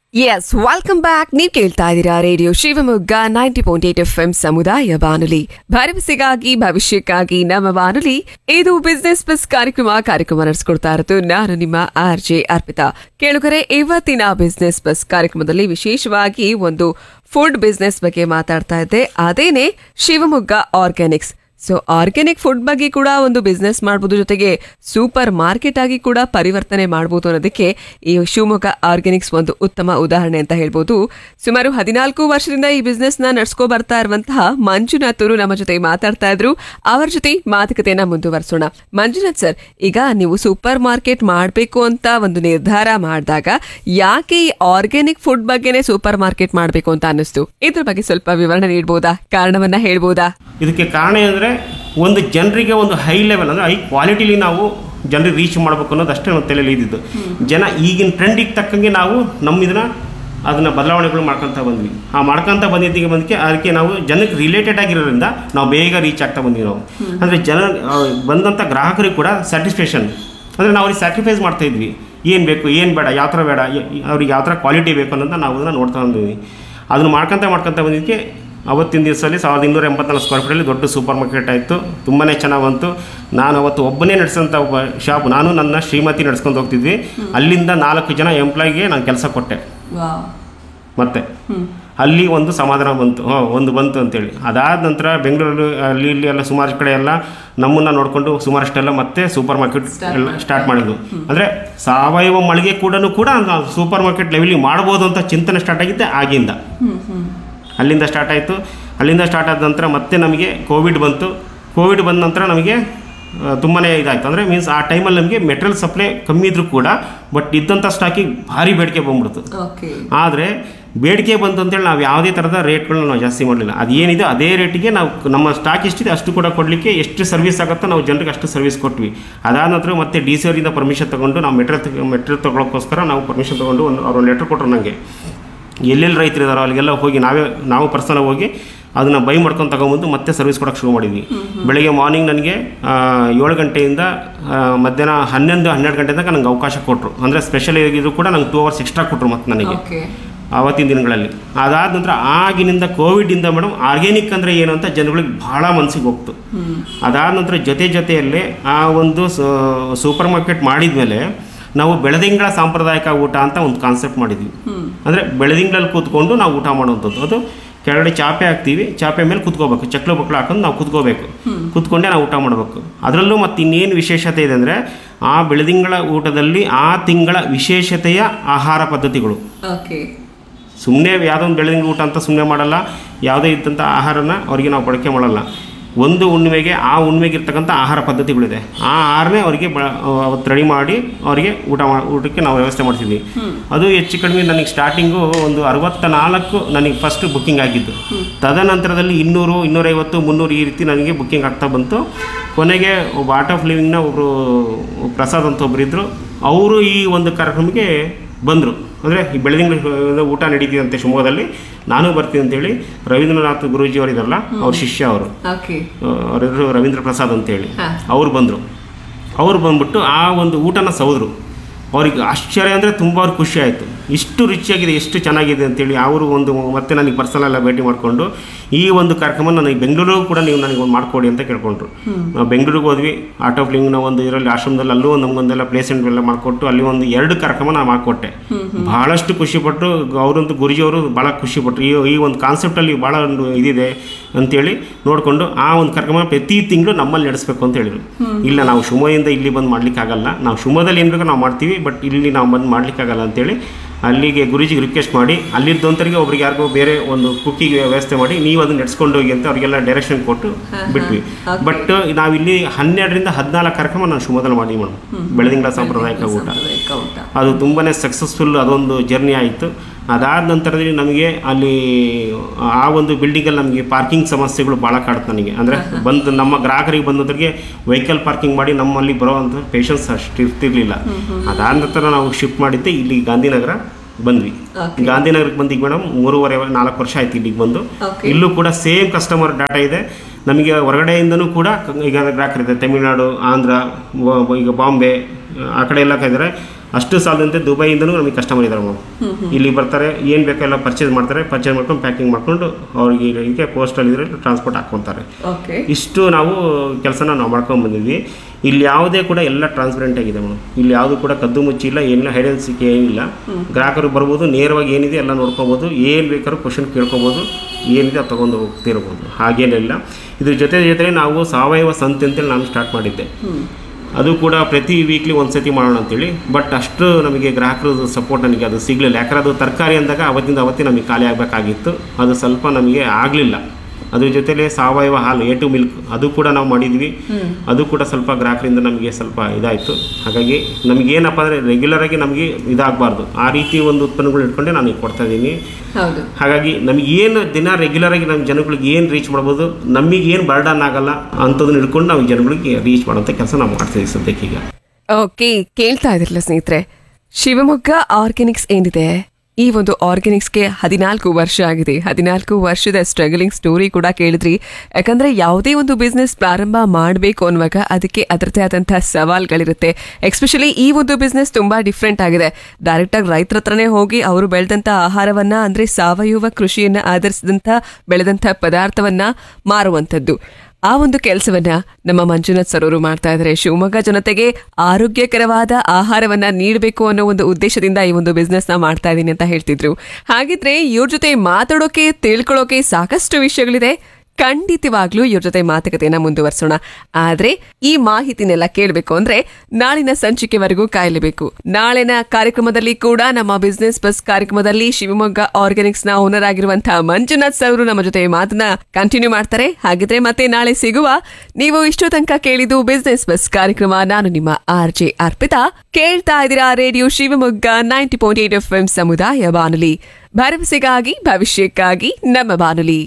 S welcome back ನೀವು ಕೇಳ್ತಾ ಇದ್ದೀರಾ radio Shivamogga ninety point eight F M ಸಮುದಾಯ ಬಾನುಲಿ ಭರವಸೆಗಾಗಿ ಭವಿಷ್ಯಕ್ಕಾಗಿ ನಮ್ಮ ಬಾನುಲಿ ಇದು ಬಿಸ್ನೆಸ್ ಬಸ್ ಕಾರ್ಯಕ್ರಮ ಕಾರ್ಯಕ್ರಮ ನಡೆಸ್ಕೊಡ್ತಾ ಇರೋದು ನಾನು ನಿಮ್ಮ ಆರ್ ಜೆ ಅರ್ಪಿತಾ ಕೇಳುಗರೆ ಇವತ್ತಿನ ಬಿಸ್ನೆಸ್ ಬಸ್ ಕಾರ್ಯಕ್ರಮದಲ್ಲಿ ವಿಶೇಷವಾಗಿ ಒಂದು ಫುಡ್ ಬಿಸ್ನೆಸ್ ಬಗ್ಗೆ ಮಾತಾಡ್ತಾ ಇದ್ದೆ ಅದೇನೆ Shivamogga organics so organic food ಬಗ್ಗೆ ಕೂಡ ಒಂದು ಬಿಸ್ನೆಸ್ ಮಾಡ್ಬೋದು ಜೊತೆಗೆ ಸೂಪರ್ ಮಾರ್ಕೆಟ್ ಆಗಿ ಕೂಡ ಪರಿವರ್ತನೆ ಮಾಡ್ಬೋದು ಅನ್ನೋದಕ್ಕೆ ಈ ಶಿವಮೊಗ್ಗ ಆರ್ಗ್ಯಾನಿಕ್ಸ್ ಒಂದು ಉತ್ತಮ ಉದಾಹರಣೆ ಅಂತ ಹೇಳ್ಬೋದು ಸುಮಾರು ಹದಿನಾಲ್ಕು ವರ್ಷದಿಂದ ಈ ಬಿಸ್ನೆಸ್ ನ ನಡ್ಸ್ಕೊ ಬರ್ತಾ ಇರುವಂತಹ ಮಂಜುನಾಥ್ ಅವರು ನಮ್ಮ ಜೊತೆ ಮಾತಾಡ್ತಾ ಇದ್ರು ಅವರ ಜೊತೆ ಮಾತುಕತೆಯನ್ನ ಮುಂದುವರಿಸೋಣ ಮಂಜುನಾಥ್ ಸರ್ ಈಗ ನೀವು ಸೂಪರ್ ಮಾರ್ಕೆಟ್ ಮಾಡಬೇಕು ಅಂತ ಒಂದು ನಿರ್ಧಾರ ಮಾಡಿದಾಗ ಯಾಕೆ ಈ ಆರ್ಗ್ಯಾನಿಕ್ ಫುಡ್ ಬಗ್ಗೆನೇ ಸೂಪರ್ ಮಾರ್ಕೆಟ್ ಮಾಡಬೇಕು ಅಂತ ಅನ್ನಿಸ್ತು ಇದ್ರ ಬಗ್ಗೆ ಸ್ವಲ್ಪ ವಿವರಣೆ ನೀಡಬಹುದಾ ಕಾರಣವನ್ನ ಹೇಳ್ಬೋದಾ ಇದಕ್ಕೆ ಕಾರಣ ಏನಂದರೆ ಒಂದು ಜನರಿಗೆ ಒಂದು ಹೈ ಲೆವೆಲ್ ಅಂದರೆ ಹೈ ಕ್ವಾಲಿಟಿಲಿ ನಾವು ಜನರಿಗೆ ರೀಚ್ ಮಾಡಬೇಕು ಅನ್ನೋದು ಅಷ್ಟೇ ನಮ್ಮ ತಲೆಯಲ್ಲಿ ಇದ್ದಿದ್ದು ಜನ ಈಗಿನ ಟ್ರೆಂಡಿಗೆ ತಕ್ಕಂಗೆ ನಾವು ನಮ್ಮ ಇದನ್ನ ಅದನ್ನು ಬದಲಾವಣೆಗಳು ಮಾಡ್ಕೊತಾ ಬಂದ್ವಿ ಆ ಮಾಡ್ಕೊತ ಬಂದಿದ್ದಕ್ಕೆ ಬಂದಕ್ಕೆ ಅದಕ್ಕೆ ನಾವು ಜನಕ್ಕೆ ರಿಲೇಟೆಡ್ ಆಗಿರೋದ್ರಿಂದ ನಾವು ಬೇಗ ರೀಚ್ ಆಗ್ತಾ ಬಂದ್ವಿ ನಾವು ಅಂದರೆ ಜನ ಆ, ಬಂದಂಥ ಗ್ರಾಹಕರಿಗೆ ಕೂಡ ಸ್ಯಾಟಿಸ್ಫ್ಯಾಕ್ಷನ್ ಅಂದರೆ ನಾವು ಅವ್ರಿಗೆ ಸ್ಯಾಕ್ರಿಫೈಸ್ ಮಾಡ್ತಾ ಇದ್ವಿ ಏನು ಬೇಕು ಏನು ಬೇಡ ಯಾವ ಥರ ಬೇಡ ಯ- ಅವ್ರಿಗೆ ಯಾವ ಥರ ಕ್ವಾಲಿಟಿ ಬೇಕು ಅನ್ನೋದನ್ನ ನಾವು ಅದನ್ನು ನೋಡ್ತಾ ಬಂದಿದ್ವಿ ಅದನ್ನು ಮಾಡ್ಕೊತ ಮಾಡ್ಕೊತ ಬಂದಿದ್ದಕ್ಕೆ ಅವತ್ತಿನ ದಿವಸದಲ್ಲಿ ಸಾವಿರದ ಇನ್ನೂರ ಎಂಬತ್ನಾಲ್ಕು ಸ್ಕ್ವೇರ್ ಫೀಟಲ್ಲಿ ದೊಡ್ಡ ಸೂಪರ್ ಮಾರ್ಕೆಟ್ ಆಯಿತು ತುಂಬಾ ಚೆನ್ನಾಗಿ ಬಂತು ನಾನು ಅವತ್ತು ಒಬ್ಬನೇ ನಡೆಸೋಂಥ ಒಬ್ಬ ಶಾಪ್ ನಾನು ನನ್ನ ಶ್ರೀಮತಿ ನಡ್ಸ್ಕೊಂಡು ಹೋಗ್ತಿದ್ವಿ ಅಲ್ಲಿಂದ ನಾಲ್ಕು ಜನ ಎಂಪ್ಲಾಯಿಗೆ ನಾನು ಕೆಲಸ ಕೊಟ್ಟೆ ಮತ್ತೆ ಅಲ್ಲಿ ಒಂದು ಸಮಾಧಾನ ಬಂತು ಹೋ ಒಂದು ಬಂತು ಅಂತೇಳಿ ಅದಾದ ನಂತರ ಬೆಂಗಳೂರು ಅಲ್ಲಿ ಇಲ್ಲಿ ಎಲ್ಲ ಸುಮಾರು ಕಡೆ ಎಲ್ಲ ನಮ್ಮನ್ನು ನೋಡಿಕೊಂಡು ಸುಮಾರಷ್ಟೆಲ್ಲ ಮತ್ತೆ ಸೂಪರ್ ಮಾರ್ಕೆಟ್ ಎಲ್ಲ ಸ್ಟಾರ್ಟ್ ಮಾಡಿದ್ವು ಅಂದರೆ ಸಾವಯವ ಮಳಿಗೆ ಕೂಡ ಕೂಡ ನಾವು ಸೂಪರ್ ಮಾರ್ಕೆಟ್ ಲೆವೆಲಿಗೆ ಮಾಡ್ಬೋದು ಅಂತ ಚಿಂತನೆ ಸ್ಟಾರ್ಟ್ ಆಗಿದ್ದೆ ಆಗಿಂದ ಅಲ್ಲಿಂದ ಸ್ಟಾರ್ಟ್ ಆಯಿತು ಅಲ್ಲಿಂದ ಸ್ಟಾರ್ಟ್ ಆದ ನಂತರ ಮತ್ತೆ ನಮಗೆ ಕೋವಿಡ್ ಬಂತು ಕೋವಿಡ್ ಬಂದ ನಂತರ ನಮಗೆ ತುಂಬಾ ಇದಾಯಿತು ಅಂದರೆ ಮೀನ್ಸ್ ಆ ಟೈಮಲ್ಲಿ ನಮಗೆ ಮೆಟೀರಿಯಲ್ ಸಪ್ಲೈ ಕಮ್ಮಿ ಇದ್ರೂ ಕೂಡ ಬಟ್ ಇದ್ದಂಥ ಸ್ಟಾಕಿಗೆ ಭಾರಿ ಬೇಡಿಕೆ ಬಂದ್ಬಿಡ್ತು ಓಕೆ ಆದರೆ ಬೇಡಿಕೆ ಬಂತು ಅಂತೇಳಿ ನಾವು ಯಾವುದೇ ಥರದ ರೇಟ್ಗಳನ್ನ ನಾವು ಜಾಸ್ತಿ ಮಾಡಲಿಲ್ಲ ಅದೇನಿದೆ ಅದೇ ರೇಟಿಗೆ ನಾವು ನಮ್ಮ ಸ್ಟಾಕ್ ಎಷ್ಟಿದೆ ಅಷ್ಟು ಕೂಡ ಕೊಡಲಿಕ್ಕೆ ಎಷ್ಟು ಸರ್ವಿಸ್ ಆಗುತ್ತೋ ನಾವು ಜನರಿಗೆ ಅಷ್ಟು ಸರ್ವಿಸ್ ಕೊಟ್ವಿ ಅದಾದ ನಂತರ ಮತ್ತೆ ಡಿ ಸಿ ಅವರಿಂದ ಪರ್ಮಿಷನ್ ತೊಗೊಂಡು ನಾವು ಮೆಟೀರಿಯಲ್ ಮೆಟೀರಿಯಲ್ ತೊಗೊಳಕ್ಕೋಸ್ಕರ ನಾವು ಪರ್ಮಿಷನ್ ತೊಗೊಂಡು ಒಂದು ಅವ್ರು ಒಂದು ಲೆಟ್ರ್ ಕೊಟ್ಟರು ನನಗೆ ಎಲ್ಲೆಲ್ಲಿ ರೈತರು ಇದ್ದಾರೋ ಅಲ್ಲಿಗೆಲ್ಲ ಹೋಗಿ ನಾವೇ ನಾವು ಪರ್ಸನಲ್ ಹೋಗಿ ಅದನ್ನು ಬೈ ಮಾಡ್ಕೊಂಡು ತಗೊಂಬಂದು ಮತ್ತೆ ಸರ್ವಿಸ್ ಕೊಡೋಕ್ಕೆ ಶುರು ಮಾಡಿದ್ವಿ ಬೆಳಗ್ಗೆ ಮಾರ್ನಿಂಗ್ ನನಗೆ ಆ, ಏಳು ಗಂಟೆಯಿಂದ ಆ, ಮಧ್ಯಾಹ್ನ ಹನ್ನೊಂದು ಹನ್ನೆರಡು ಗಂಟೆ ತನಕ ನನಗೆ ಅವಕಾಶ ಕೊಟ್ಟರು ಅಂದರೆ ಸ್ಪೆಷಲ್ ಆಗಿದ್ರು ಕೂಡ ನಂಗೆ ಟೂ ಅವರ್ಸ್ ಎಕ್ಸ್ಟ್ರಾ ಕೊಟ್ಟರು ಮತ್ತೆ ನನಗೆ ಓಕೆ ಆವತ್ತಿನ ದಿನಗಳಲ್ಲಿ ಅದಾದ ನಂತರ ಆಗಿನಿಂದ ಕೋವಿಡಿಂದ ಮೇಡಮ್ ಆರ್ಗ್ಯಾನಿಕ್ ಅಂದರೆ ಏನು ಅಂತ ಜನಗಳಿಗೆ ಭಾಳ ಮನಸ್ಸಿಗೆ ಹೋಗ್ತು ಅದಾದ ನಂತರ ಜೊತೆ ಜೊತೆಯಲ್ಲೇ ಆ ಒಂದು ಸೂಪರ್ ಮಾರ್ಕೆಟ್ ಮಾಡಿದ್ಮೇಲೆ ನಾವು ಬೆಳದಿಂಗಳ ಸಾಂಪ್ರದಾಯಿಕ ಊಟ ಅಂತ ಒಂದು ಕಾನ್ಸೆಪ್ಟ್ ಮಾಡಿದ್ವಿ ಅಂದರೆ ಬೆಳದಿಂಗಳಲ್ಲಿ ಕೂತ್ಕೊಂಡು ನಾವು ಊಟ ಮಾಡುವಂಥದ್ದು ಅದು ಕೆಳಗಡೆ ಚಾಪೆ ಹಾಕ್ತೀವಿ ಚಾಪೆ ಮೇಲೆ ಕುತ್ಕೋಬೇಕು ಚಕ್ಲು ಬಕ್ಳು ಹಾಕೊಂಡು ನಾವು ಕುತ್ಕೋಬೇಕು ಕುತ್ಕೊಂಡೇ ನಾವು ಊಟ ಮಾಡಬೇಕು ಅದರಲ್ಲೂ ಮತ್ತೆ ಇನ್ನೇನು ವಿಶೇಷತೆ ಇದೆ ಅಂದರೆ ಆ ಬೆಳದಿಂಗಳ ಊಟದಲ್ಲಿ ಆ ತಿಂಗಳ ವಿಶೇಷತೆಯ ಆಹಾರ ಪದ್ಧತಿಗಳು ಓಕೆ ಸುಮ್ಮನೆ ಯಾವುದೋ ಒಂದು ಬೆಳದಿಂಗಳ ಊಟ ಅಂತ ಸುಮ್ಮನೆ ಮಾಡಲ್ಲ ಯಾವುದೇ ಇದ್ದಂಥ ಆಹಾರನ ಅವರಿಗೆ ನಾವು ಬಳಕೆ ಮಾಡಲ್ಲ ಒಂದು ಹುಣ್ಣಿಮೆಗೆ ಆ ಹುಣ್ಣಿಮೆಗೆ ಇರ್ತಕ್ಕಂಥ ಆಹಾರ ಪದ್ಧತಿಗಳಿದೆ ಆ ಆಹಾರನೇ ಅವರಿಗೆ ಬ ಅವತ್ತು ರೆಡಿ ಮಾಡಿ ಅವರಿಗೆ ಊಟ ಮಾ ಊಟಕ್ಕೆ ನಾವು ವ್ಯವಸ್ಥೆ ಮಾಡ್ತಿದ್ವಿ ಅದು ಹೆಚ್ಚು ಕಡಿಮೆ ನನಗೆ ಸ್ಟಾರ್ಟಿಂಗು ಒಂದು ಅರವತ್ತ ನಾಲ್ಕು ನನಗೆ ಫಸ್ಟ್ ಬುಕ್ಕಿಂಗ್ ಆಗಿದ್ದು ತದನಂತರದಲ್ಲಿ ಇನ್ನೂರು ಇನ್ನೂರೈವತ್ತು ಮುನ್ನೂರು ಈ ರೀತಿ ನನಗೆ ಬುಕ್ಕಿಂಗ್ ಆಗ್ತಾ ಬಂತು ಕೊನೆಗೆ ಒಬ್ಬ ಆರ್ಟ್ ಆಫ್ ಲಿವಿಂಗ್ನ ಒಬ್ಬರು ಪ್ರಸಾದ್ ಅಂತ ಒಬ್ಬರು ಇದ್ದರು ಅವರು ಈ ಒಂದು ಕಾರ್ಯಕ್ರಮಕ್ಕೆ ಬಂದರು ಅಂದರೆ ಈ ಬೆಳದಿಂಗಳ ಊಟ ನಡೀತಿದಂತೆ ಶಿವಮೊಗ್ಗದಲ್ಲಿ ನಾನು ಬರ್ತೀನಿ ಅಂತೇಳಿ ರವೀಂದ್ರನಾಥ್ ಗುರೂಜಿ ಅವರಿದಾರಲ್ಲ ಅವ್ರ ಶಿಷ್ಯ ಅವರು ಓಕೆ ಅವರಿದ್ರು ರವೀಂದ್ರ ಪ್ರಸಾದ್ ಅಂತೇಳಿ ಹಾ. ಅವ್ರು ಬಂದರು ಅವ್ರು ಬಂದ್ಬಿಟ್ಟು ಆ ಒಂದು ಊಟನ ಸೌದ್ರು ಅವ್ರಿಗೆ ಆಶ್ಚರ್ಯ ಅಂದರೆ ತುಂಬ ಅವ್ರಿಗೆ ಖುಷಿ ಆಯಿತು ಇಷ್ಟು ರುಚಿಯಾಗಿದೆ ಎಷ್ಟು ಚೆನ್ನಾಗಿದೆ ಅಂತೇಳಿ ಅವರು ಒಂದು ಮತ್ತೆ ನನಗೆ ಪರ್ಸನಲ್ ಎಲ್ಲ ಭೇಟಿ ಮಾಡಿಕೊಂಡು ಈ ಒಂದು ಕಾರ್ಯಕ್ರಮ ನನಗೆ ಬೆಂಗಳೂರಿಗೂ ಕೂಡ ನೀವು ನನಗೆ ಒಂದು ಮಾಡಿಕೊಡಿ ಅಂತ ಕೇಳ್ಕೊಂಡ್ರು ನಾವು ಬೆಂಗಳೂರಿಗೆ ಹೋದ್ವಿ ಆರ್ಟ್ ಆಫ್ ಲಿಂಗ್ನ ಒಂದು ಇದರಲ್ಲಿ ಆಶ್ರಮದಲ್ಲಿ ಅಲ್ಲೂ ನಮಗೊಂದೆಲ್ಲ ಪ್ಲೇಸ್ಮೆಂಟ್ ಎಲ್ಲ ಮಾಡಿಕೊಟ್ಟು ಅಲ್ಲಿ ಒಂದು ಎರಡು ಕಾರ್ಯಕ್ರಮ ನಾನು ಮಾಡಿಕೊಟ್ಟೆ ಬಹಳಷ್ಟು ಖುಷಿಪಟ್ಟು ಅವರಂತೂ ಗುರುಜಿಯವರು ಭಾಳ ಖುಷಿಪಟ್ಟರು ಈ ಈ ಒಂದು ಕಾನ್ಸೆಪ್ಟಲ್ಲಿ ಭಾಳ ಒಂದು ಇದಿದೆ ಅಂತೇಳಿ ನೋಡಿಕೊಂಡು ಆ ಒಂದು ಕಾರ್ಯಕ್ರಮ ಪ್ರತಿ ತಿಂಗಳು ನಮ್ಮಲ್ಲಿ ನಡೆಸಬೇಕು ಅಂತ ಹೇಳಿದ್ರು ಇಲ್ಲ ನಾವು ಶಿವಮೊಗ್ಗದಿಂದ ಇಲ್ಲಿ ಬಂದು ಮಾಡ್ಲಿಕ್ಕಾಗಲ್ಲ ನಾವು ಶಿವಮೊಗ್ಗದಲ್ಲಿ ಏನು ಬೇಕೋ ನಾವು ಮಾಡ್ತೀವಿ ಬಟ್ ಇಲ್ಲಿ ನಾವು ಬಂದು ಮಾಡ್ಲಿಕ್ಕಾಗಲ್ಲ ಅಂತೇಳಿ ಅಲ್ಲಿಗೆ ಗುರುಜಿಗೆ ರಿಕ್ವೆಸ್ಟ್ ಮಾಡಿ ಅಲ್ಲಿದ್ದಂತರಿಗೆ ಒಬ್ರಿಗೆ ಯಾರಿಗೋ ಬೇರೆ ಒಂದು ಕುಕ್ಕಿಗೆ ವ್ಯವಸ್ಥೆ ಮಾಡಿ ನೀವು ಅದನ್ನ ನಡೆಸ್ಕೊಂಡು ಹೋಗಿ ಅಂತ ಅವರಿಗೆಲ್ಲ ಡೈರೆಕ್ಷನ್ ಕೊಟ್ಟು ಬಿಟ್ವಿ ಬಟ್ ನಾವಿಲ್ಲಿ ಹನ್ನೆರಡರಿಂದ ಹದಿನಾಲ್ಕು ಕಾರ್ಯಕ್ರಮ ನಾನು ಶಿವಮೊಗ್ಗದಲ್ಲಿ ಮಾಡಿ ಮೇಡಮ್ ಬೆಳದಿಂಗಳ ಸಾಂಪ್ರದಾಯಿಕ ಊಟ ಊಟ ಅದು ತುಂಬಾ ಸಕ್ಸಸ್ಫುಲ್ ಅದೊಂದು ಜರ್ನಿ ಆಯಿತು ಅದಾದ ನಂತರದಲ್ಲಿ ನಮಗೆ ಅಲ್ಲಿ ಆ ಒಂದು ಬಿಲ್ಡಿಂಗಲ್ಲಿ ನಮಗೆ ಪಾರ್ಕಿಂಗ್ ಸಮಸ್ಯೆಗಳು ಭಾಳ ಕಾಡುತ್ತೆ ನನಗೆ ಅಂದರೆ ಬಂದು ನಮ್ಮ ಗ್ರಾಹಕರಿಗೆ ಬಂದದ್ರಿಗೆ ವೆಹಿಕಲ್ ಪಾರ್ಕಿಂಗ್ ಮಾಡಿ ನಮ್ಮಲ್ಲಿ ಬರೋ ಅಂಥ ಪೇಷನ್ಸ್ ಅಷ್ಟು ಇರ್ತಿರ್ಲಿಲ್ಲ ಅದಾದ ನಂತರ ನಾವು ಶಿಫ್ಟ್ ಮಾಡಿದ್ದೆ ಇಲ್ಲಿ ಗಾಂಧಿನಗರ ಬಂದ್ವಿ Okay. ಗಾಂಧಿನಗರಕ್ಕೆ ಬಂದಿಗೆ ಮೇಡಮ್ ಮೂರುವರೆ ನಾಲ್ಕು ವರ್ಷ ಆಯ್ತು ಇಲ್ಲಿಗೆ ಬಂದು Okay. ಇಲ್ಲೂ ಕೂಡ ಸೇಮ್ ಕಸ್ಟಮರ್ ಡಾಟಾ ಇದೆ ನಮಗೆ ಹೊರಗಡೆಯಿಂದನೂ ಕೂಡ ಕ- ಈಗ ಗ್ರಾಹಕರಿದೆ ತಮಿಳುನಾಡು ಆಂಧ್ರ ವ- ಈಗ ಬಾಂಬೆ ಆ ಕಡೆ ಎಲ್ಲ ಇದ್ದಾರೆ ಅಷ್ಟು ಸಾಲದಂತೆ ದುಬೈಯಿಂದನೂ ನಮಗೆ ಕಸ್ಟಮರ್ ಇದ್ದಾರೆ ಮೇಡಮ್ ಇಲ್ಲಿ ಬರ್ತಾರೆ ಏನು ಬೇಕೋ ಎಲ್ಲ ಪರ್ಚೇಸ್ ಮಾಡ್ತಾರೆ ಪರ್ಚೇಸ್ ಮಾಡ್ಕೊಂಡು ಪ್ಯಾಕಿಂಗ್ ಮಾಡ್ಕೊಂಡು ಅವ್ರಿಗೆ ಇದಕ್ಕೆ ಪೋಸ್ಟಲ್ ಇದ್ರೆ ಟ್ರಾನ್ಸ್ಪೋರ್ಟ್ ಹಾಕ್ಕೊತಾರೆ ಓಕೆ ಇಷ್ಟು ನಾವು ಕೆಲಸನ ನಾವು ಮಾಡ್ಕೊಂಡು ಬಂದಿದ್ವಿ ಇಲ್ಲಿ ಯಾವುದೇ ಕೂಡ ಎಲ್ಲ ಟ್ರಾನ್ಸ್ಪರೆಂಟ್ ಆಗಿದೆ ಮೇಡಮ್ ಇಲ್ಲಿ ಯಾವುದು ಕೂಡ ಕದ್ದು ಮುಚ್ಚಿಲ್ಲ ಏನಿಲ್ಲ ಹೈಡೆನ್ ಸಿಕ್ ಏನಿಲ್ಲ ಗ್ರಾಹಕರು ಬರ್ಬೋದು ನೇರವಾಗಿ ಏನಿದೆ ಎಲ್ಲ ನೋಡ್ಕೋಬೋದು ಏನು ಬೇಕಾದ್ರೂ ಕ್ವಶನ್ ಕೇಳ್ಕೊಬೋದು ಏನಿದೆ ಅದು ತೊಗೊಂಡು ಹೋಗ್ತಿರ್ಬೋದು ಹಾಗೇನಿಲ್ಲ ಇದ್ರ ಜೊತೆ ಜೊತೆ ನಾವು ಸಾವಯವ ಸಂತೆ ಅಂತೇಳಿ ನಾನು ಸ್ಟಾರ್ಟ್ ಮಾಡಿದ್ದೆ ಅದು ಕೂಡ ಪ್ರತಿ ವೀಕ್ಲಿ ಒಂದು ಸತಿ ಮಾಡೋಣ ಅಂತೇಳಿ ಬಟ್ ಅಷ್ಟು ನಮಗೆ ಗ್ರಾಹಕರದ್ದು ಸಪೋರ್ಟ್ ನನಗೆ ಅದು ಸಿಗಲಿಲ್ಲ ಯಾಕಂದ್ರೆ ಅದು ತರಕಾರಿ ಅಂದಾಗ ಅವತ್ತಿಂದ ಅವತ್ತೇ ನಮಗೆ ಖಾಲಿ ಆಗಬೇಕಾಗಿತ್ತು ಅದು ಸ್ವಲ್ಪ ನಮಗೆ ಆಗಲಿಲ್ಲ ಅದ್ರ ಜೊತೆಲೆ ಸಾವಯವ ಹಾಲು ಎ ಟು ಮಿಲ್ಕ್ ಅದು ಕೂಡ ನಾವು ಮಾಡಿದ್ವಿ ಅದು ಕೂಡ ಸ್ವಲ್ಪ ಗ್ರಾಹಕರಿಂದ ನಮಗೆ ಸ್ವಲ್ಪ ಇದಾಯಿತು ಹಾಗಾಗಿ ನಮಗೆ ಏನಪ್ಪ ಅಂದರೆ ರೆಗ್ಯುಲರಾಗಿ ನಮಗೆ ಇದಾಗಬಾರ್ದು ಆ ರೀತಿ ಒಂದು ಉತ್ಪನ್ನಗಳು ಇಟ್ಕೊಂಡೆ ನಾನು ಈಗ ಕೊಡ್ತಾ ಇದ್ದೀನಿ ಹೌದು ಹಾಗಾಗಿ ನಮಗೆ ಏನು ದಿನ ರೆಗ್ಯುಲರಾಗಿ ನಮ್ಮ ಜನಗಳಿಗೆ ಏನು ರೀಚ್ ಮಾಡ್ಬೋದು ನಮಗೆ ಏನು ಬರ್ಡನ್ ಆಗಲ್ಲ ಅಂಥದನ್ನ ಹಿಡ್ಕೊಂಡು ನಾವು ಜನಗಳಿಗೆ ರೀಚ್ ಮಾಡೋಂಥ ಕೆಲಸ ನಾವು ಮಾಡ್ತೀವಿ ಸದ್ಯಕ್ಕೀಗ ಓಕೆ ಕೇಳ್ತಾ ಇದ್ರಲ್ಲ ಸ್ನೇಹಿತರೆ ಶಿವಮೊಗ್ಗ ಆರ್ಗ್ಯಾನಿಕ್ಸ್ ಏನಿದೆ ಈ ಒಂದು ಆರ್ಗ್ಯಾನಿಕ್ಸ್ಗೆ ಹದಿನಾಲ್ಕು ವರ್ಷ ಆಗಿದೆ ಹದಿನಾಲ್ಕು ವರ್ಷದ ಸ್ಟ್ರಗಲಿಂಗ್ ಸ್ಟೋರಿ ಕೂಡ ಕೇಳಿದ್ರಿ ಯಾಕಂದ್ರೆ ಯಾವುದೇ ಒಂದು ಬಿಸ್ನೆಸ್ ಪ್ರಾರಂಭ ಮಾಡಬೇಕು ಅನ್ನುವಾಗ ಅದಕ್ಕೆ ಅದರದೇ ಆದಂತಹ ಸವಾಲ್ಗಳಿರುತ್ತೆ ಎಕ್ಸ್ಪೆಷಲಿ ಈ ಒಂದು ಬಿಸ್ನೆಸ್ ತುಂಬಾ ಡಿಫ್ರೆಂಟ್ ಆಗಿದೆ ಡೈರೆಕ್ಟ್ ಆಗಿ ರೈತರ ಹತ್ರನೇ ಹೋಗಿ ಅವರು ಬೆಳೆದಂತ ಆಹಾರವನ್ನ ಅಂದ್ರೆ ಸಾವಯವ ಕೃಷಿಯನ್ನ ಆಧರಿಸಿದಂತ ಬೆಳೆದಂತ ಪದಾರ್ಥವನ್ನ ಮಾರುವಂತದ್ದು ಆ ಒಂದು ಕೆಲಸವನ್ನ ನಮ್ಮ ಮಂಜುನಾಥ್ ಸರ್ ಅವರು ಮಾಡ್ತಾ ಇದ್ದಾರೆ ಶಿವಮೊಗ್ಗ ಜನತೆಗೆ ಆರೋಗ್ಯಕರವಾದ ಆಹಾರವನ್ನ ನೀಡಬೇಕು ಅನ್ನೋ ಒಂದು ಉದ್ದೇಶದಿಂದ ಈ ಒಂದು ಬಿಸ್ನೆಸ್ ನ ಮಾಡ್ತಾ ಇದ್ದೀನಿ ಅಂತ ಹೇಳ್ತಿದ್ರು ಹಾಗಿದ್ರೆ ಇವ್ರ ಜೊತೆ ಮಾತಾಡೋಕೆ ತಿಳ್ಕೊಳ್ಳೋಕೆ ಸಾಕಷ್ಟು ವಿಷಯಗಳಿದೆ ಖಂಡಿತವಾಗ್ಲೂ ಇವ್ರ ಜೊತೆ ಮಾತುಕತೆಯನ್ನ ಮುಂದುವರಿಸೋಣ ಆದ್ರೆ ಈ ಮಾಹಿತಿನೆಲ್ಲ ಕೇಳಬೇಕು ಅಂದ್ರೆ ನಾಳಿನ ಸಂಚಿಕೆವರೆಗೂ ಕಾಯಲೇಬೇಕು ನಾಳಿನ ಕಾರ್ಯಕ್ರಮದಲ್ಲಿ ಕೂಡ ನಮ್ಮ ಬಿಸ್ನೆಸ್ ಬಸ್ ಕಾರ್ಯಕ್ರಮದಲ್ಲಿ ಶಿವಮೊಗ್ಗ ಆರ್ಗ್ಯಾನಿಕ್ಸ್ ನ ಓನರ್ ಆಗಿರುವಂತಹ ಮಂಜುನಾಥ್ ಸರ್ ಅವರು ನಮ್ಮ ಜೊತೆ ಮಾತನ್ನ ಕಂಟಿನ್ಯೂ ಮಾಡ್ತಾರೆ ಹಾಗಿದ್ರೆ ಮತ್ತೆ ನಾಳೆ ಸಿಗುವ ನೀವು ಇಷ್ಟು ತನಕ ಕೇಳಿದ್ದು ಬಿಸ್ನೆಸ್ ಬಸ್ ಕಾರ್ಯಕ್ರಮ ನಾನು ನಿಮ್ಮ ಆರ್ ಜೆ ಅರ್ಪಿತಾ ಕೇಳ್ತಾ ಇದ್ದೀರಾ radio Shivamogga ninety point eight F M ಸಮುದಾಯ ಬಾನುಲಿ ಭರವಸೆಗಾಗಿ ಭವಿಷ್ಯಕ್ಕಾಗಿ ನಮ್ಮ ಬಾನುಲಿ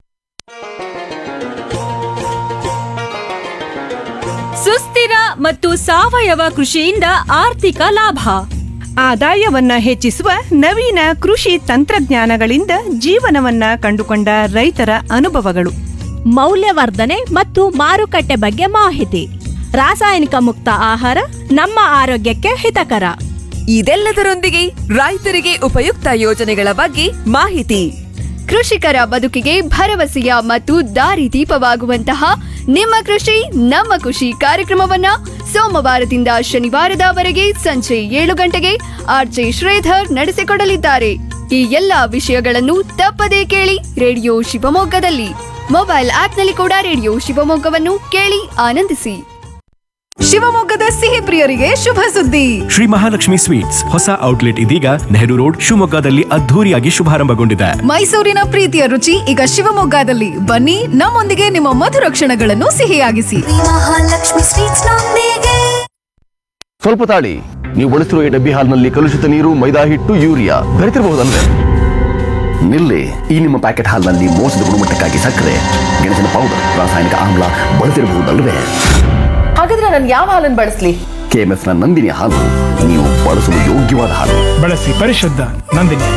ಸುಸ್ಥಿರ ಮತ್ತು ಸಾವಯವ ಕೃಷಿಯಿಂದ ಆರ್ಥಿಕ ಲಾಭ ಆದಾಯವನ್ನ ಹೆಚ್ಚಿಸುವ ನವೀನ ಕೃಷಿ ತಂತ್ರಜ್ಞಾನಗಳಿಂದ ಜೀವನವನ್ನ ಕಂಡುಕೊಂಡ ರೈತರ ಅನುಭವಗಳು ಮೌಲ್ಯವರ್ಧನೆ ಮತ್ತು ಮಾರುಕಟ್ಟೆ ಬಗ್ಗೆ ಮಾಹಿತಿ ರಾಸಾಯನಿಕ ಮುಕ್ತ ಆಹಾರ ನಮ್ಮ ಆರೋಗ್ಯಕ್ಕೆ ಹಿತಕರ ಇದೆಲ್ಲದರೊಂದಿಗೆ ರೈತರಿಗೆ ಉಪಯುಕ್ತ ಯೋಜನೆಗಳ ಬಗ್ಗೆ ಮಾಹಿತಿ ಕೃಷಿಕರ ಬದುಕಿಗೆ ಭರವಸೆಯ ಮತ್ತು ದಾರಿದೀಪವಾಗುವಂತಹ ನಿಮ್ಮ ಕೃಷಿ ನಮ್ಮ ಖುಷಿ ಕಾರ್ಯಕ್ರಮವನ್ನ ಸೋಮವಾರದಿಂದ ಶನಿವಾರದವರೆಗೆ ಸಂಜೆ ಏಳು ಗಂಟೆಗೆ ಆರ್ಜೆ ಶ್ರೀಧರ್ ನಡೆಸಿಕೊಡಲಿದ್ದಾರೆ ಈ ಎಲ್ಲಾ ವಿಷಯಗಳನ್ನು ತಪ್ಪದೇ ಕೇಳಿ ರೇಡಿಯೋ ಶಿವಮೊಗ್ಗದಲ್ಲಿ ಮೊಬೈಲ್ ಆಪ್ನಲ್ಲಿ ಕೂಡ ರೇಡಿಯೋ ಶಿವಮೊಗ್ಗವನ್ನು ಕೇಳಿ ಆನಂದಿಸಿ ಶಿವಮೊಗ್ಗದ ಸಿಹಿ ಪ್ರಿಯರಿಗೆ ಶುಭ ಸುದ್ದಿ ಶ್ರೀ ಮಹಾಲಕ್ಷ್ಮಿ ಸ್ವೀಟ್ಸ್ ಹೊಸ ಔಟ್ಲೆಟ್ ಇದೀಗ ನೆಹರು ರೋಡ್ ಶಿವಮೊಗ್ಗದಲ್ಲಿ ಅದ್ಧೂರಿಯಾಗಿ ಶುಭಾರಂಭಗೊಂಡಿದೆ ಮೈಸೂರಿನ ಪ್ರೀತಿಯ ರುಚಿ ಈಗ ಶಿವಮೊಗ್ಗದಲ್ಲಿ ಬನ್ನಿ ನಮ್ಮೊಂದಿಗೆ ನಿಮ್ಮ ಮಧುರ ಕ್ಷಣಗಳನ್ನು ಸಿಹಿಯಾಗಿಸಿ ಮಹಾಲಕ್ಷ್ಮಿ ಸ್ವೀಟ್ಸ್ ನೊಂದಿಗೆ ಸ್ವಲ್ಪ ತಾಳಿ ನೀವು ಬಳಸಿರುವ ಈ ಡಬ್ಬಿ ಹಾಲ್ನಲ್ಲಿ ಕಲುಷಿತ ನೀರು ಮೈದಾ ಹಿಟ್ಟು ಯೂರಿಯಾ ಬೆರೆತಿರಬಹುದಲ್ವೇ ನಿಲ್ಲಿ ಈ ನಿಮ್ಮ ಪ್ಯಾಕೆಟ್ ಹಾಲ್ನಲ್ಲಿ ಮೋಸದ ಗುಣಮಟ್ಟಕ್ಕಾಗಿ ಸಕ್ಕರೆ ಗೆಣಸಿನ ಪೌಡರ್ ರಾಸಾಯನಿಕ ಆಮ್ಲ ಬಳಸಿರಬಹುದಲ್ವೇ ಹಾಗಾದ್ರೆ ನಾನು ಯಾವ ಹಾಲನ್ನು ಬಳಸಲಿ ಕೆಎಂಎಫ್ನ ನಂದಿನಿ ಹಾಲು ನೀವು ಬಳಸಲು ಯೋಗ್ಯವಾದ ಹಾಲು ಬಳಸಿ ಪರಿಶುದ್ಧ ನಂದಿನಿ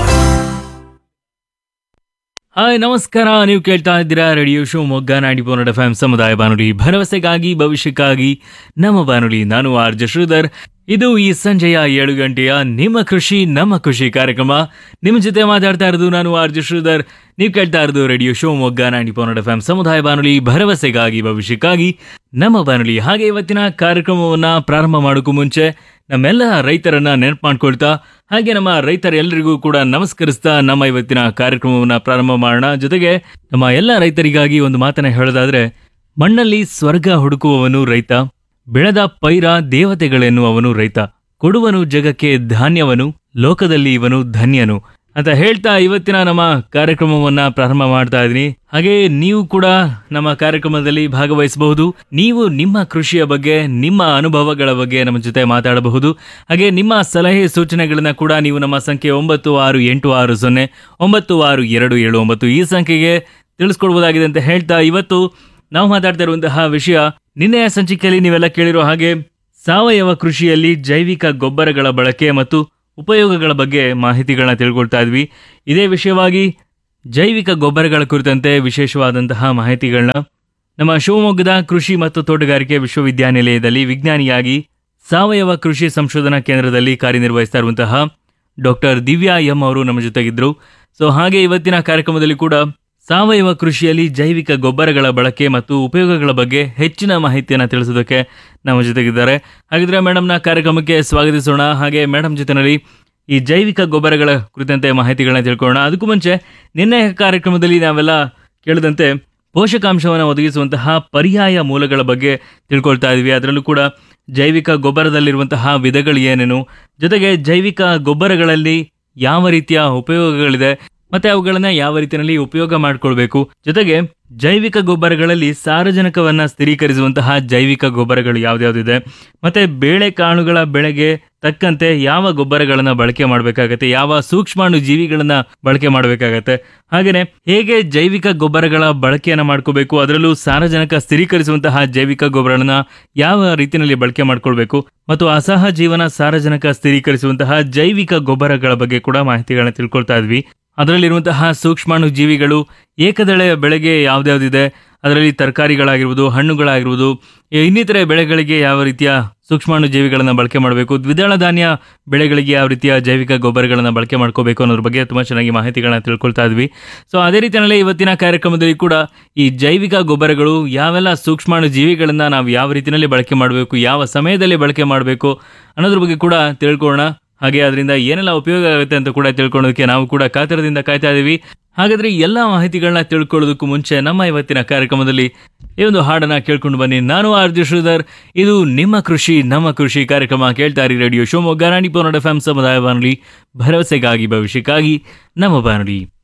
ಹಾಯ್ ನಮಸ್ಕಾರ ನೀವು ಕೇಳ್ತಾ ಇದ್ದೀರಾ ರೇಡಿಯೋ ಶೋ ಮೊಗ್ಗ ನಾಡಿ ಪೋನಡ್ ಎಫ್ ಸಮುದಾಯ ಬಾನುಲಿ ಭರವಸೆಗಾಗಿ ಭವಿಷ್ಯಕ್ಕಾಗಿ ನಮ್ಮ ಬಾನುಲಿ ನಾನು ಆರ್ ಜೆ ಶ್ರೀಧರ್ ಇದು ಈ ಸಂಜೆಯ ಏಳು ಗಂಟೆಯ ನಿಮ್ಮ ಕೃಷಿ ನಮ್ಮ ಖುಷಿ ಕಾರ್ಯಕ್ರಮ ನಿಮ್ಮ ಜೊತೆ ಮಾತಾಡ್ತಾ ಇರೋದು ನಾನು ಆರ್ ಜೆ ಶ್ರೀಧರ್ ನೀವು ಕೇಳ್ತಾ ಇರೋದು ರೇಡಿಯೋ ಶೋ ಮೊಗ್ಗ ನಾಡಿ ಪೋನಡ್ ಎಫ್ ಸಮುದಾಯ ಬಾನುಲಿ ಭರವಸೆಗಾಗಿ ಭವಿಷ್ಯಕ್ಕಾಗಿ ನಮ್ಮ ಬಾನುಲಿ ಹಾಗೆ ಇವತ್ತಿನ ಕಾರ್ಯಕ್ರಮವನ್ನ ಪ್ರಾರಂಭ ಮಾಡೋಕ್ಕೂ ಮುಂಚೆ ನಮ್ಮೆಲ್ಲ ರೈತರನ್ನ ನೆನಪು ಮಾಡ್ಕೊಳ್ತಾ ಹಾಗೆ ನಮ್ಮ ರೈತರೆಲ್ಲರಿಗೂ ಕೂಡ ನಮಸ್ಕರಿಸ್ತಾ ನಮ್ಮ ಇವತ್ತಿನ ಕಾರ್ಯಕ್ರಮವನ್ನ ಪ್ರಾರಂಭ ಮಾಡೋಣ ಜೊತೆಗೆ ನಮ್ಮ ಎಲ್ಲ ರೈತರಿಗಾಗಿ ಒಂದು ಮಾತನ್ನ ಹೇಳೋದಾದ್ರೆ ಮಣ್ಣಲ್ಲಿ ಸ್ವರ್ಗ ಹುಡುಕುವವನು ರೈತ ಬೆಳೆದ ಪೈರ ದೇವತೆಗಳೆನ್ನುವವನು ರೈತ ಕೊಡುವನು ಜಗಕ್ಕೆ ಧಾನ್ಯವನು ಲೋಕದಲ್ಲಿ ಇವನು ಧನ್ಯನು ಅಂತ ಹೇಳ್ತಾ ಇವತ್ತಿನ ನಮ್ಮ ಕಾರ್ಯಕ್ರಮವನ್ನ ಪ್ರಾರಂಭ ಮಾಡ್ತಾ ಇದ್ದೀನಿ ಹಾಗೆ ನೀವು ಕೂಡ ನಮ್ಮ ಕಾರ್ಯಕ್ರಮದಲ್ಲಿ ಭಾಗವಹಿಸಬಹುದು ನೀವು ನಿಮ್ಮ ಕೃಷಿಯ ಬಗ್ಗೆ ನಿಮ್ಮ ಅನುಭವಗಳ ಬಗ್ಗೆ ನಮ್ಮ ಜೊತೆ ಮಾತಾಡಬಹುದು ಹಾಗೆ ನಿಮ್ಮ ಸಲಹೆ ಸೂಚನೆಗಳನ್ನ ಕೂಡ ನೀವು ನಮ್ಮ ಸಂಖ್ಯೆ ಒಂಬತ್ತು ಆರು ಎಂಟು ಆರು ಸೊನ್ನೆ ಒಂಬತ್ತು ಆರು ಎರಡು ಏಳು ಒಂಬತ್ತು ಈ ಸಂಖ್ಯೆಗೆ ತಿಳಿಸ್ಕೊಡ್ಬೋದಾಗಿದೆ ಅಂತ ಹೇಳ್ತಾ ಇವತ್ತು ನಾವು ಮಾತಾಡ್ತಾ ಇರುವಂತಹ ವಿಷಯ ನಿನ್ನೆಯ ಸಂಚಿಕೆಯಲ್ಲಿ ನೀವೆಲ್ಲ ಕೇಳಿರೋ ಹಾಗೆ ಸಾವಯವ ಕೃಷಿಯಲ್ಲಿ ಜೈವಿಕ ಗೊಬ್ಬರಗಳ ಬಳಕೆ ಮತ್ತು ಉಪಯೋಗಗಳ ಬಗ್ಗೆ ಮಾಹಿತಿಗಳನ್ನ ತಿಳ್ಕೊಳ್ತಾ ಇದ್ವಿ ಇದೇ ವಿಷಯವಾಗಿ ಜೈವಿಕ ಗೊಬ್ಬರಗಳ ಕುರಿತಂತೆ ವಿಶೇಷವಾದಂತಹ ಮಾಹಿತಿಗಳನ್ನ ನಮ್ಮ ಶಿವಮೊಗ್ಗದ ಕೃಷಿ ಮತ್ತು ತೋಟಗಾರಿಕೆ ವಿಶ್ವವಿದ್ಯಾನಿಲಯದಲ್ಲಿ ವಿಜ್ಞಾನಿಯಾಗಿ ಸಾವಯವ ಕೃಷಿ ಸಂಶೋಧನಾ ಕೇಂದ್ರದಲ್ಲಿ ಕಾರ್ಯನಿರ್ವಹಿಸ್ತಾ ಇರುವಂತಹ ಡಾಕ್ಟರ್ ದಿವ್ಯಾ ಎಂ ಅವರು ನಮ್ಮ ಜೊತೆಗಿದ್ರು ಸೊ ಹಾಗೆ ಇವತ್ತಿನ ಕಾರ್ಯಕ್ರಮದಲ್ಲಿ ಕೂಡ ಸಾವಯವ ಕೃಷಿಯಲ್ಲಿ ಜೈವಿಕ ಗೊಬ್ಬರಗಳ ಬಳಕೆ ಮತ್ತು ಉಪಯೋಗಗಳ ಬಗ್ಗೆ ಹೆಚ್ಚಿನ ಮಾಹಿತಿಯನ್ನು ತಿಳಿಸೋದಕ್ಕೆ ನಮ್ಮ ಜೊತೆಗಿದ್ದಾರೆ ಹಾಗಿದ್ರೆ ಮೇಡಮ್ನ ಕಾರ್ಯಕ್ರಮಕ್ಕೆ ಸ್ವಾಗತಿಸೋಣ ಹಾಗೆ ಮೇಡಮ್ ಜೊತೆನಲ್ಲಿ ಈ ಜೈವಿಕ ಗೊಬ್ಬರಗಳ ಕುರಿತಂತೆ ಮಾಹಿತಿಗಳನ್ನ ತಿಳ್ಕೊಳ್ಳೋಣ ಅದಕ್ಕೂ ಮುಂಚೆ ನಿನ್ನೆ ಕಾರ್ಯಕ್ರಮದಲ್ಲಿ ನಾವೆಲ್ಲ ಕೇಳಿದಂತೆ ಪೋಷಕಾಂಶವನ್ನು ಒದಗಿಸುವಂತಹ ಪರ್ಯಾಯ ಮೂಲಗಳ ಬಗ್ಗೆ ತಿಳ್ಕೊಳ್ತಾ ಇದ್ವಿ ಅದರಲ್ಲೂ ಕೂಡ ಜೈವಿಕ ಗೊಬ್ಬರದಲ್ಲಿರುವಂತಹ ವಿಧಗಳು ಏನೇನು ಜೊತೆಗೆ ಜೈವಿಕ ಗೊಬ್ಬರಗಳಲ್ಲಿ ಯಾವ ರೀತಿಯ ಉಪಯೋಗಗಳಿದೆ ಮತ್ತೆ ಅವುಗಳನ್ನ ಯಾವ ರೀತಿಯಲ್ಲಿ ಉಪಯೋಗ ಮಾಡಿಕೊಳ್ಬೇಕು ಜೊತೆಗೆ ಜೈವಿಕ ಗೊಬ್ಬರಗಳಲ್ಲಿ ಸಾರಜನಕವನ್ನ ಸ್ಥಿರೀಕರಿಸುವಂತಹ ಜೈವಿಕ ಗೊಬ್ಬರಗಳು ಯಾವ್ದ್ಯಾವ್ದಿದೆ ಮತ್ತೆ ಬೇಳೆಕಾಳುಗಳ ಬೆಳೆಗೆ ತಕ್ಕಂತೆ ಯಾವ ಗೊಬ್ಬರಗಳನ್ನ ಬಳಕೆ ಮಾಡಬೇಕಾಗತ್ತೆ ಯಾವ ಸೂಕ್ಷ್ಮಾಣು ಜೀವಿಗಳನ್ನ ಬಳಕೆ ಮಾಡಬೇಕಾಗತ್ತೆ ಹಾಗೇನೆ ಹೇಗೆ ಜೈವಿಕ ಗೊಬ್ಬರಗಳ ಬಳಕೆಯನ್ನ ಮಾಡ್ಕೋಬೇಕು ಅದರಲ್ಲೂ ಸಾರಜನಕ ಸ್ಥಿರೀಕರಿಸುವಂತಹ ಜೈವಿಕ ಗೊಬ್ಬರಗಳನ್ನ ಯಾವ ರೀತಿಯಲ್ಲಿ ಬಳಕೆ ಮಾಡ್ಕೊಳ್ಬೇಕು ಮತ್ತು ಅಸಹ ಜೀವನ ಸಾರಜನಕ ಸ್ಥಿರೀಕರಿಸುವಂತಹ ಜೈವಿಕ ಗೊಬ್ಬರಗಳ ಬಗ್ಗೆ ಕೂಡ ಮಾಹಿತಿಗಳನ್ನ ತಿಳ್ಕೊಳ್ತಾ ಇದ್ವಿ ಅದರಲ್ಲಿರುವಂತಹ ಸೂಕ್ಷ್ಮಾಣು ಜೀವಿಗಳು ಏಕದಳೆಯ ಬೆಳೆಗೆ ಯಾವ್ದ್ಯಾವ್ದಿದೆ ಅದರಲ್ಲಿ ತರಕಾರಿಗಳಾಗಿರ್ಬೋದು ಹಣ್ಣುಗಳಾಗಿರ್ಬೋದು ಇನ್ನಿತರೆ ಬೆಳೆಗಳಿಗೆ ಯಾವ ರೀತಿಯ ಸೂಕ್ಷ್ಮಾಣು ಜೀವಿಗಳನ್ನು ಬಳಕೆ ಮಾಡಬೇಕು ದ್ವಿದಳ ಧಾನ್ಯ ಬೆಳೆಗಳಿಗೆ ಯಾವ ರೀತಿಯ ಜೈವಿಕ ಗೊಬ್ಬರಗಳನ್ನು ಬಳಕೆ ಮಾಡ್ಕೋಬೇಕು ಅನ್ನೋದ್ರ ಬಗ್ಗೆ ತುಂಬ ಚೆನ್ನಾಗಿ ಮಾಹಿತಿಗಳನ್ನ ತಿಳ್ಕೊಳ್ತಾ ಇದ್ವಿ ಸೊ ಅದೇ ರೀತಿಯಲ್ಲಿ ಇವತ್ತಿನ ಕಾರ್ಯಕ್ರಮದಲ್ಲಿ ಕೂಡ ಈ ಜೈವಿಕ ಗೊಬ್ಬರಗಳು ಯಾವೆಲ್ಲ ಸೂಕ್ಷ್ಮಾಣು ಜೀವಿಗಳನ್ನು ನಾವು ಯಾವ ರೀತಿಯಲ್ಲಿ ಬಳಕೆ ಮಾಡಬೇಕು ಯಾವ ಸಮಯದಲ್ಲಿ ಬಳಕೆ ಮಾಡಬೇಕು ಅನ್ನೋದ್ರ ಬಗ್ಗೆ ಕೂಡ ತಿಳ್ಕೊಳ್ಳೋಣ ಹಾಗೆ ಅದರಿಂದ ಏನೆಲ್ಲ ಉಪಯೋಗ ಆಗುತ್ತೆ ಅಂತ ಕೂಡ ತಿಳ್ಕೊಳ್ಳೋದಕ್ಕೆ ನಾವು ಕೂಡ ಕಾತರದಿಂದ ಕಾಯ್ತಾ ಇದೀವಿ ಹಾಗಾದ್ರೆ ಎಲ್ಲ ಮಾಹಿತಿಗಳನ್ನ ತಿಳ್ಕೊಳ್ಳೋದಕ್ಕೂ ಮುಂಚೆ ನಮ್ಮ ಇವತ್ತಿನ ಕಾರ್ಯಕ್ರಮದಲ್ಲಿ ಈ ಒಂದು ಹಾಡನ್ನ ಕೇಳ್ಕೊಂಡು ಬನ್ನಿ ನಾನು ಆರ್ ಜೆ ಶ್ರೀಧರ್ ಇದು ನಿಮ್ಮ ಕೃಷಿ ನಮ್ಮ ಕೃಷಿ ಕಾರ್ಯಕ್ರಮ ಕೇಳ್ತಾ ಇರಿ radio Shivamogga Ranipura F M ಸಮುದಾಯ ಬಾನುಲಿ ಭರವಸೆಗಾಗಿ ಭವಿಷ್ಯಕ್ಕಾಗಿ ನಮ್ಮ ಬಾನುಲಿ